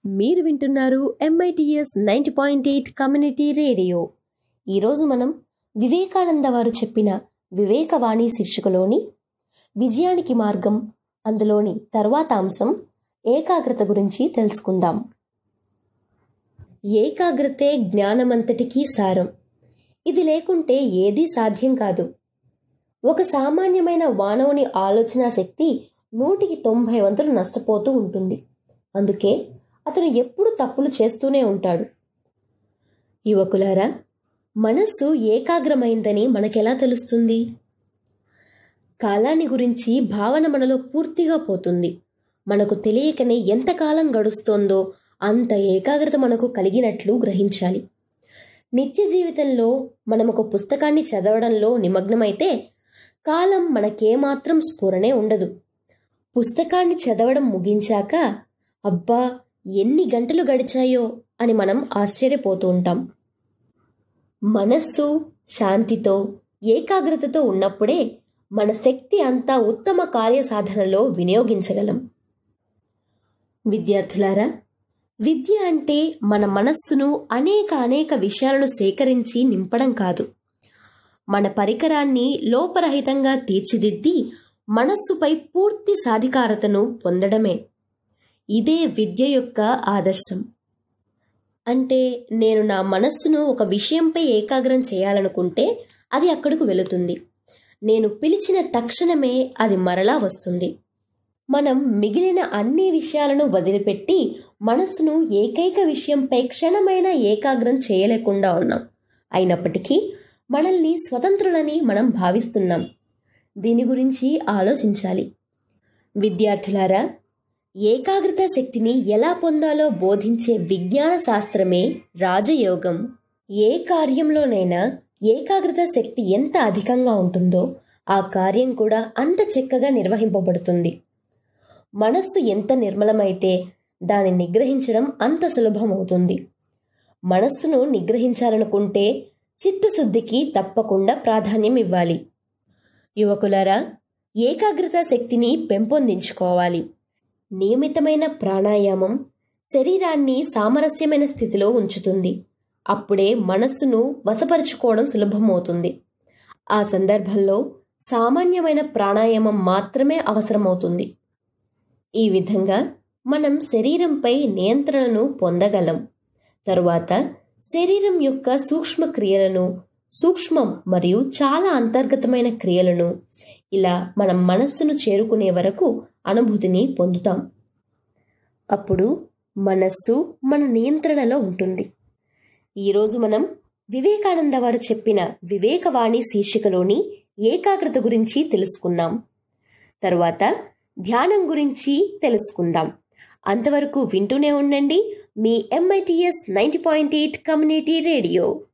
మీరు వింటున్నారు MITS ninety point eight community radio ఈరోజు మనం వివేకానంద వారు చెప్పిన వివేకవాణి శీర్షికలోని విజయానికి మార్గం అందులోని తర్వాత అంశం ఏకాగ్రత గురించి తెలుసుకుందాం ఏకాగ్రతే జ్ఞానమంతటికీ సారం ఇది లేకుంటే ఏదీ సాధ్యం కాదు ఒక సామాన్యమైన మానవుని ఆలోచన శక్తి నూటికి తొంభై వంతులు నష్టపోతూ ఉంటుంది అందుకే అతను ఎప్పుడు తప్పులు చేస్తూనే ఉంటాడు యువకులారా మనస్సు ఏకాగ్రమైందని మనకెలా తెలుస్తుంది కాలాన్ని గురించి భావన మనలో పూర్తిగా పోతుంది మనకు తెలియకనే ఎంతకాలం గడుస్తోందో అంత ఏకాగ్రత మనకు కలిగినట్లు గ్రహించాలి నిత్య జీవితంలో మనం ఒక పుస్తకాన్ని చదవడంలో నిమగ్నమైతే కాలం మనకేమాత్రం స్ఫురణే ఉండదు పుస్తకాన్ని చదవడం ముగించాక అబ్బా ఎన్ని గంటలు గడిచాయో అని మనం ఆశ్చర్యపోతూ ఉంటాం మనస్సు శాంతితో ఏకాగ్రతతో ఉన్నప్పుడే మన శక్తి అంతా ఉత్తమ కార్యసాధనలో వినియోగించగలం విద్యార్థులారా విద్య అంటే మన మనస్సును అనేక అనేక విషయాలను సేకరించి నింపడం కాదు మన పరికరాన్ని లోపరహితంగా తీర్చిదిద్ది మనస్సుపై పూర్తి సాధికారతను పొందడమే ఇదే విద్య యొక్క ఆదర్శం అంటే నేను నా మనస్సును ఒక విషయంపై ఏకాగ్రం చేయాలనుకుంటే అది అక్కడకు వెళుతుంది నేను పిలిచిన తక్షణమే అది మరలా వస్తుంది మనం మిగిలిన అన్ని విషయాలను వదిలిపెట్టి మనస్సును ఏకైక విషయంపై క్షణమైన ఏకాగ్రం చేయలేకుండా ఉన్నాం అయినప్పటికీ మనల్ని స్వతంత్రులని మనం భావిస్తున్నాం దీని గురించి ఆలోచించాలి విద్యార్థులారా ఏకాగ్రత శక్తిని ఎలా పొందాలో బోధించే విజ్ఞాన శాస్త్రమే రాజయోగం ఏ కార్యంలోనైనా ఏకాగ్రత శక్తి ఎంత అధికంగా ఉంటుందో ఆ కార్యం కూడా అంత చక్కగా నిర్వహింపబడుతుంది మనస్సు ఎంత నిర్మలమైతే దాన్ని నిగ్రహించడం అంత సులభమవుతుంది మనస్సును నిగ్రహించాలనుకుంటే చిత్తశుద్ధికి తప్పకుండా ప్రాధాన్యం ఇవ్వాలి యువకులారా ఏకాగ్రత శక్తిని పెంపొందించుకోవాలి నియమితమైన ప్రాణాయామం శరీరాన్ని సామరస్యమైన స్థితిలో ఉంచుతుంది అప్పుడే మనస్సును వశపరుచుకోవడం సులభమవుతుంది ఆ సందర్భంలో సామాన్యమైన ప్రాణాయామం మాత్రమే అవసరమవుతుంది ఈ విధంగా మనం శరీరంపై నియంత్రణను పొందగలం తరువాత శరీరం యొక్క సూక్ష్మ క్రియలను సూక్ష్మం మరియు చాలా అంతర్గతమైన క్రియలను ఇలా మనం మనస్సును చేరుకునే వరకు అనుభూతిని పొందుతాం అప్పుడు మనస్సు మన నియంత్రణలో ఉంటుంది ఈరోజు మనం వివేకానంద వారు చెప్పిన వివేకవాణి శీర్షికలోని ఏకాగ్రత గురించి తెలుసుకున్నాం తరువాత ధ్యానం గురించి తెలుసుకుందాం అంతవరకు వింటూనే ఉండండి మీ MITS ninety point eight community radio